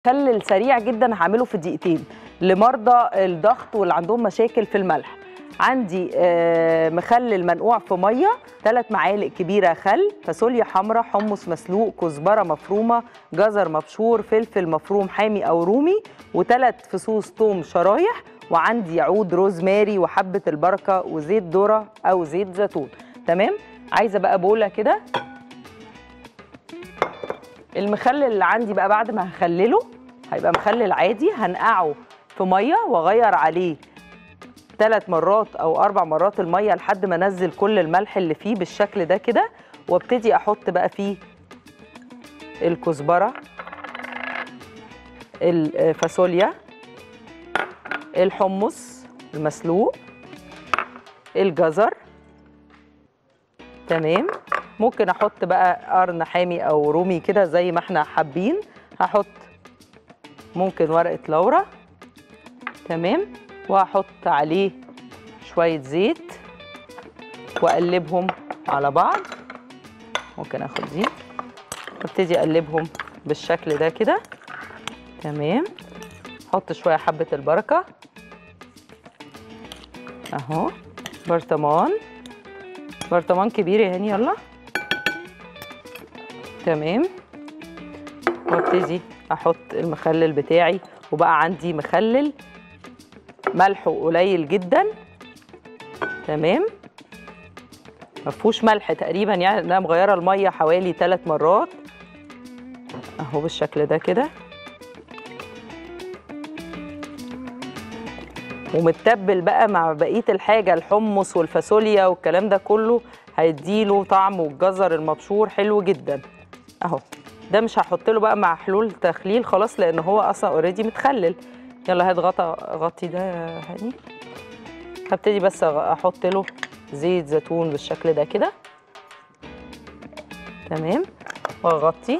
مخلل سريع جدا هعمله في دقيقتين لمرضى الضغط واللي عندهم مشاكل في الملح عندي آه، مخلل منقوع في ميه ثلاث معالق كبيره خل فاصوليا حمراء حمص مسلوق كزبره مفرومه جزر مبشور فلفل مفروم حامي او رومي وثلاث فصوص توم شرايح وعندي عود روزماري وحبه البركه وزيت ذره او زيت زيتون تمام عايزه بقى بوله كده المخلل اللي عندي بقى بعد ما هخلله هيبقى مخلل عادي هنقعه في ميه واغير عليه ثلاث مرات او اربع مرات الميه لحد ما انزل كل الملح اللي فيه بالشكل ده كده وابتدي احط بقى فيه الكزبره الفاصوليا الحمص المسلوق الجزر تمام ممكن احط بقى قرن حامي او رومي كده زي ما احنا حابين هحط ممكن ورقه لورا تمام وهحط عليه شويه زيت واقلبهم على بعض ممكن اخد دي وابتدي اقلبهم بالشكل ده كده تمام احط شويه حبه البركه اهو برطمان برطمان كبير يا هاني يلا تمام وابتدي احط المخلل بتاعي وبقى عندي مخلل ملحه قليل جدا تمام مفهوش ملح تقريبا يعني انا مغيره الميه حوالي ثلاث مرات اهو بالشكل ده كده ومتبل بقى مع بقيه الحاجه الحمص والفاصوليا والكلام ده كله هيديله طعم والجزر المبشور حلو جدا اهو ده مش هحط له بقى مع حلول تخليل خلاص لان هو اصلا اوريدي متخلل يلا هات غطا غطي ده يا هاني هبتدي بس احط له زيت زيتون بالشكل ده كده تمام واغطي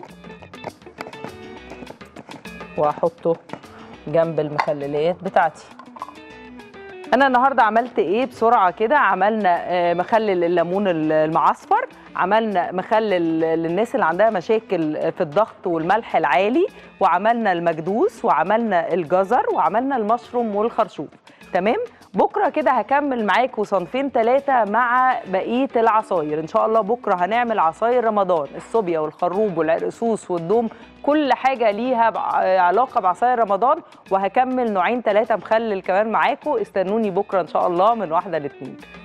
واحطه جنب المخللات بتاعتي انا النهارده عملت ايه بسرعه كده عملنا آه، مخلل الليمون المعصفر عملنا مخلل للناس اللي عندها مشاكل في الضغط والملح العالي وعملنا المكدوس وعملنا الجزر وعملنا المشروم والخرشوف تمام بكره كده هكمل معاكم صنفين ثلاثه مع بقيه العصاير ان شاء الله بكره هنعمل عصاير رمضان الصوبيا والخروب والعرقسوس والدوم كل حاجه ليها بع- علاقه بعصاير رمضان وهكمل نوعين ثلاثه مخلل كمان معاكم استنوني بكره ان شاء الله من واحده لاثنين